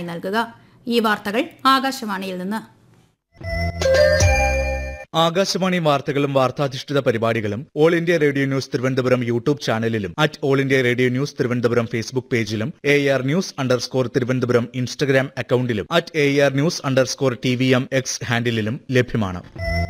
നൽകുക ഈ വാർത്തകൾ ആകാശവാണിയിൽ നിന്ന് ആകാശവാണി വാർത്തകളും വാർത്താധിഷ്ഠിത പരിപാടികളും all India radio news Thiruvananthapuram YouTube ചാനലിലും at all India radio news Thiruvananthapuram Facebook പേജിലും A R news underscore Thiruvananthapuram Instagram അക്കൌണ്ടിലും at A R news underscore T V M X ഹാൻഡിലും ലഭ്യമാണ്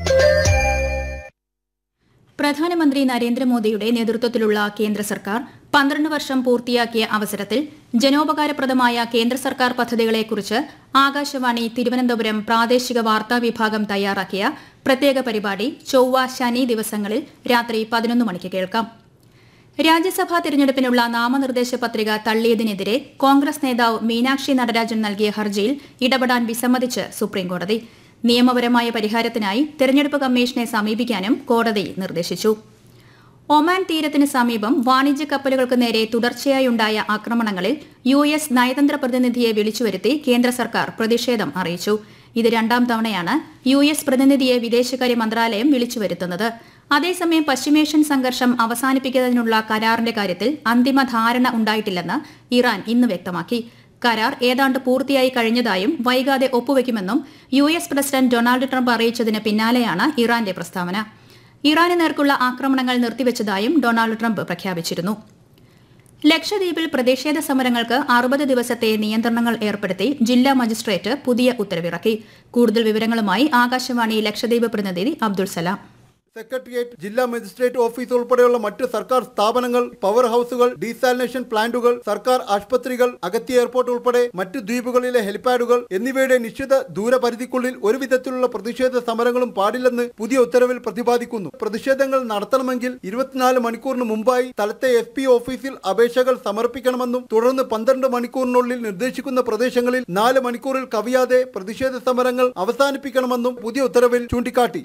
പ്രധാനമന്ത്രി നരേന്ദ്രമോദിയുടെ നേതൃത്വത്തിലുള്ള കേന്ദ്ര സർക്കാർ പന്ത്രണ്ട് വർഷം പൂർത്തിയാക്കിയ അവസരത്തിൽ ജനോപകാരപ്രദമായ കേന്ദ്ര സർക്കാർ പദ്ധതികളെക്കുറിച്ച് ആകാശവാണി തിരുവനന്തപുരം പ്രാദേശിക വാർത്താ വിഭാഗം തയ്യാറാക്കിയ പ്രത്യേക പരിപാടി ചൊവ്വ ശനി ദിവസങ്ങളിൽ രാത്രി പതിനൊന്ന് മണിക്ക് കേൾക്കാം രാജ്യസഭാ തിരഞ്ഞെടുപ്പിനുള്ള നാമനിർദ്ദേശ പത്രിക തള്ളിയതിനെതിരെ കോൺഗ്രസ് നേതാവ് മീനാക്ഷി നടരാജൻ നൽകിയ ഹർജിയിൽ ഇടപെടാൻ വിസമ്മതിച്ച് സുപ്രീംകോടതി നിയമപരമായ പരിഹാരത്തിനായി തെരഞ്ഞെടുപ്പ് കമ്മീഷനെ സമീപിക്കാനും കോടതി നിർദ്ദേശിച്ചു ഒമാൻ തീരത്തിന് സമീപം വാണിജ്യ കപ്പലുകൾക്ക് നേരെ തുടർച്ചയായുണ്ടായ ആക്രമണങ്ങളിൽ യു എസ് നയതന്ത്ര പ്രതിനിധിയെ വിളിച്ചുവരുത്തി കേന്ദ്ര സർക്കാർ പ്രതിഷേധം അറിയിച്ചു ഇത് രണ്ടാം തവണയാണ് യു എസ് പ്രതിനിധിയെ വിദേശകാര്യ മന്ത്രാലയം വിളിച്ചുവരുത്തുന്നത് അതേസമയം പശ്ചിമേഷ്യൻ സംഘർഷം അവസാനിപ്പിക്കുന്നതിനുള്ള കരാറിന്റെ കാര്യത്തിൽ അന്തിമ ധാരണ ഉണ്ടായിട്ടില്ലെന്ന് ഇറാൻ ഇന്ന് വ്യക്തമാക്കി കരാർ ഏതാണ്ട് പൂർത്തിയായി കഴിഞ്ഞതായും വൈകാതെ ഒപ്പുവെക്കുമെന്നും U S president Donald Trump അറിയിച്ചതിന് പിന്നാലെയാണ് ഇറാന്റെ പ്രസ്താവന ഇറാന് നേർക്കുള്ള ആക്രമണങ്ങൾ നിർത്തിവച്ചതായും ഡൊണാൾഡ് ട്രംപ് പ്രഖ്യാപിച്ചിരുന്നു ലക്ഷദ്വീപിൽ പ്രതിഷേധ സമരങ്ങൾക്ക് അറുപത് ദിവസത്തെ നിയന്ത്രണങ്ങൾ ഏർപ്പെടുത്തി ജില്ലാ മജിസ്ട്രേറ്റ് പുതിയ ഉത്തരവിറക്കി കൂടുതൽ വിവരങ്ങളുമായി ആകാശവാണി ലക്ഷദ്വീപ് പ്രതിനിധി അബ്ദുൾ സലാം സെക്രട്ടേറിയറ്റ് ജില്ലാ മജിസ്ട്രേറ്റ് ഓഫീസ് ഉൾപ്പെടെയുള്ള മറ്റ് സർക്കാർ സ്ഥാപനങ്ങൾ പവർ ഹൌസുകൾ ഡീസാലിനേഷൻ പ്ലാന്റുകൾ സർക്കാർ ആശുപത്രികൾ അഗത്തി എയർപോർട്ട് ഉൾപ്പെടെ മറ്റ് ദ്വീപുകളിലെ ഹെലിപാഡുകൾ എന്നിവയുടെ നിശ്ചിത ദൂരപരിധിക്കുള്ളിൽ ഒരു വിധത്തിലുള്ള പ്രതിഷേധ സമരങ്ങളും പാടില്ലെന്ന് പുതിയ ഉത്തരവിൽ പ്രതിപാദിക്കുന്നു പ്രതിഷേധങ്ങൾ നടത്തണമെങ്കിൽ ഇരുപത്തിനാല് മണിക്കൂറിന് മുമ്പായി സ്ഥലത്തെ എസ് പി ഓഫീസിൽ അപേക്ഷകൾ സമർപ്പിക്കണമെന്നും തുടർന്ന് പന്ത്രണ്ട് മണിക്കൂറിനുള്ളിൽ നിർദ്ദേശിക്കുന്ന പ്രദേശങ്ങളിൽ നാല് മണിക്കൂറിൽ കവിയാതെ പ്രതിഷേധ സമരങ്ങൾ അവസാനിപ്പിക്കണമെന്നും പുതിയ ഉത്തരവിൽ ചൂണ്ടിക്കാട്ടി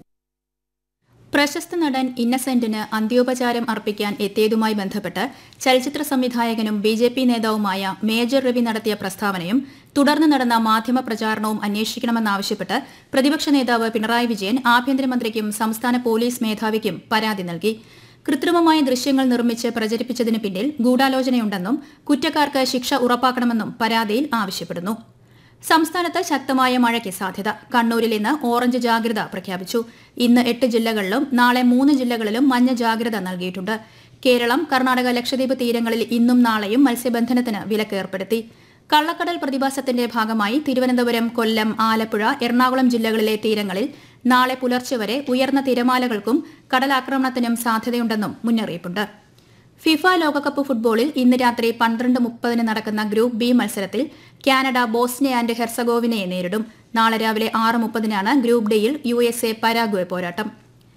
പ്രശസ്ത നടൻ ഇന്നസെന്റിന് അന്ത്യോപചാരം അർപ്പിക്കാൻ എത്തിയതുമായി ബന്ധപ്പെട്ട് ചലച്ചിത്ര സംവിധായകനും ബി ജെ പി നേതാവുമായ മേജർ രവി നടത്തിയ പ്രസ്താവനയും തുടർന്ന് നടന്ന മാധ്യമ പ്രചാരണവും അന്വേഷിക്കണമെന്നാവശ്യപ്പെട്ട് പ്രതിപക്ഷ നേതാവ് പിണറായി വിജയൻ ആഭ്യന്തരമന്ത്രിക്കും സംസ്ഥാന പോലീസ് മേധാവിക്കും പരാതി നൽകി കൃത്രിമമായ ദൃശ്യങ്ങൾ നിർമ്മിച്ച് പ്രചരിപ്പിച്ചതിന് പിന്നിൽ ഗൂഢാലോചനയുണ്ടെന്നും കുറ്റക്കാർക്ക് ശിക്ഷ ഉറപ്പാക്കണമെന്നും പരാതിയിൽ ആവശ്യപ്പെടുന്നു സംസ്ഥാനത്ത് ശക്തമായ മഴയ്ക്ക് സാധ്യത കണ്ണൂരിൽ ഇന്ന് ഓറഞ്ച് ജാഗ്രത പ്രഖ്യാപിച്ചു ഇന്ന് എട്ട് ജില്ലകളിലും നാളെ മൂന്ന് ജില്ലകളിലും മഞ്ഞ ജാഗ്രത നൽകിയിട്ടുണ്ട് കേരളം കർണാടക ലക്ഷദ്വീപ് തീരങ്ങളിൽ ഇന്നും നാളെയും മത്സ്യബന്ധനത്തിന് വിലക്ക് ഏർപ്പെടുത്തി കള്ളക്കടൽ പ്രതിഭാസത്തിന്റെ ഭാഗമായി തിരുവനന്തപുരം കൊല്ലം ആലപ്പുഴ എറണാകുളം ജില്ലകളിലെ തീരങ്ങളിൽ നാളെ പുലർച്ചെ വരെ ഉയർന്ന തിരമാലകൾക്കും കടലാക്രമണത്തിനും സാധ്യതയുണ്ടെന്നും മുന്നറിയിപ്പുണ്ട് ഫിഫ ലോകകപ്പ് ഫുട്ബോളിൽ ഇന്ന് രാത്രി പന്ത്രണ്ട് മുപ്പതിന് നടക്കുന്ന ഗ്രൂപ്പ് ബി മത്സരത്തിൽ കാനഡ ബോസ്നിയ ആൻഡ് ഹെർസഗോവിനയെ നേരിടും നാളെ രാവിലെ ആറ് മുപ്പതിനാണ് ഗ്രൂപ്പ് ഡിയിൽ യു എസ് എ പരാഗ്വെ പോരാട്ടം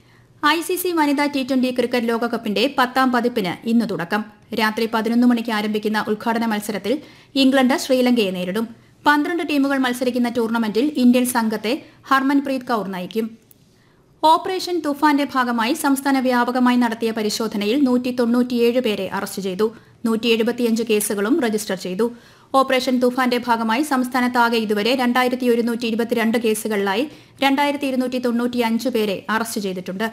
ഐ സി സി വനിതാ ടി ട്വന്റി ക്രിക്കറ്റ് ലോകകപ്പിന്റെ പത്താം പതിപ്പിന് ഇന്ന് തുടക്കം രാത്രി പതിനൊന്ന് മണിക്ക് ആരംഭിക്കുന്ന ഉദ്ഘാടന മത്സരത്തിൽ ഇംഗ്ലണ്ട് ശ്രീലങ്കയെ നേരിടും പന്ത്രണ്ട് ടീമുകൾ മത്സരിക്കുന്ന ടൂർണമെന്റിൽ ഇന്ത്യൻ സംഘത്തെ ഹർമൻപ്രീത് കൌർ നയിക്കും ഓപ്പറേഷൻ തുഫാന്റെ ഭാഗമായി സംസ്ഥാന വ്യാപകമായി നടത്തിയ പരിശോധനയിൽ നൂറ്റി തൊണ്ണൂറ്റിയേഴ് പേരെ അറസ്റ്റ് ചെയ്തു നൂറ്റി എഴുപത്തിയഞ്ച് കേസുകളും രജിസ്റ്റർ ചെയ്തു ഓപ്പറേഷൻ തുഫാന്റെ ഭാഗമായി സംസ്ഥാനത്താകെ ഇതുവരെ രണ്ടായിരത്തി ഒരുന്നൂറ്റി ഇരുപത്തിരണ്ട് കേസുകളിലായി രണ്ടായിരത്തി ഇരുന്നൂറ്റി തൊണ്ണൂറ്റിയഞ്ച് പേരെ അറസ്റ്റ് ചെയ്തിട്ടുണ്ട്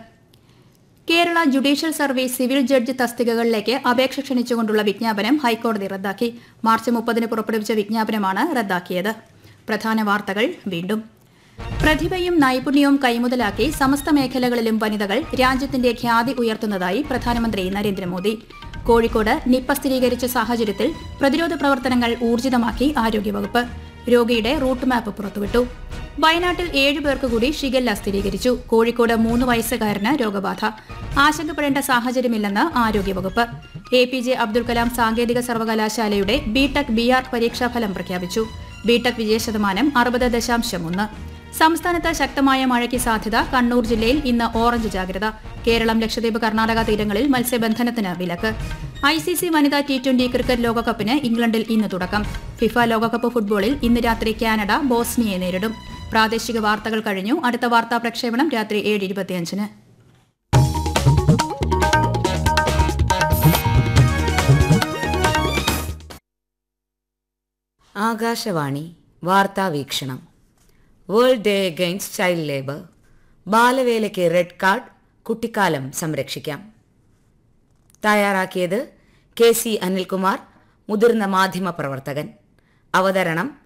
Kerala judicial service civil judge തസ്തികകളിലേക്ക് അപേക്ഷ ക്ഷണിച്ചുകൊണ്ടുള്ള വിജ്ഞാപനം ഹൈക്കോടതി റദ്ദാക്കി മാർച്ച് മുപ്പതിന് പുറപ്പെടുവിച്ച വിജ്ഞാപനമാണ് റദ്ദാക്കിയത് പ്രധാന വാർത്തകൾ വീണ്ടും പ്രതിഭയും നൈപുണ്യവും കൈമുതലാക്കി സമസ്ത മേഖലകളിലും വനിതകൾ രാജ്യത്തിന്റെ ഖ്യാതി ഉയർത്തുന്നതായി പ്രധാനമന്ത്രി നരേന്ദ്രമോദി കോഴിക്കോട് നിപ്പ സ്ഥിരീകരിച്ച സാഹചര്യത്തിൽ പ്രതിരോധ പ്രവർത്തനങ്ങൾ ഊർജിതമാക്കി ആരോഗ്യവകുപ്പ് രോഗിയുടെ റൂട്ട് മാപ്പ് പുറത്തുവിട്ടു വയനാട്ടിൽ ഏഴു പേർക്ക് കൂടി ഷിഗല്ല സ്ഥിരീകരിച്ചു കോഴിക്കോട് മൂന്ന് വയസ്സുകാരന് രോഗബാധ ആശങ്കപ്പെടേണ്ട സാഹചര്യമില്ലെന്ന് ആരോഗ്യവകുപ്പ് A P J Abdul Kalam സാങ്കേതിക സർവകലാശാലയുടെ ബിടെക് ബി ആർ പരീക്ഷാഫലം പ്രഖ്യാപിച്ചു ബിടെക് വിജയശതമാനം അറുപത് ദശാംശം ഒന്ന് സംസ്ഥാനത്ത് ശക്തമായ മഴയ്ക്ക് സാധ്യത കണ്ണൂർ ജില്ലയിൽ ഇന്ന് ഓറഞ്ച് ജാഗ്രത കേരളം ലക്ഷദ്വീപ് കർണാടക തീരങ്ങളിൽ മത്സ്യബന്ധനത്തിന് വിലക്ക് ഐ സി സി വനിതാ ടി ട്വന്റി ക്രിക്കറ്റ് ലോകകപ്പിന് ഇംഗ്ലണ്ടിൽ ഇന്ന് തുടക്കം ഫിഫ ലോകകപ്പ് ഫുട്ബോളിൽ ഇന്ന് രാത്രി കാനഡ ബോസ്നിയയെ നേരിടും പ്രാദേശിക വാർത്തകൾ കഴിഞ്ഞു അടുത്ത വാർത്താ പ്രക്ഷേപണം രാത്രി ഏഴ് ഇരുപത്തിയഞ്ചിന് ആകാശവാണി വാർത്താ വീക്ഷണം world day against child labour ബാലവേലയ്ക്ക് റെഡ് കാർഡ് കുട്ടിക്കാലം സംരക്ഷിക്കാം തയ്യാറാക്കിയത് കെ സി അനിൽകുമാർ മുതിർന്ന മാധ്യമ പ്രവർത്തകൻ അവതരണം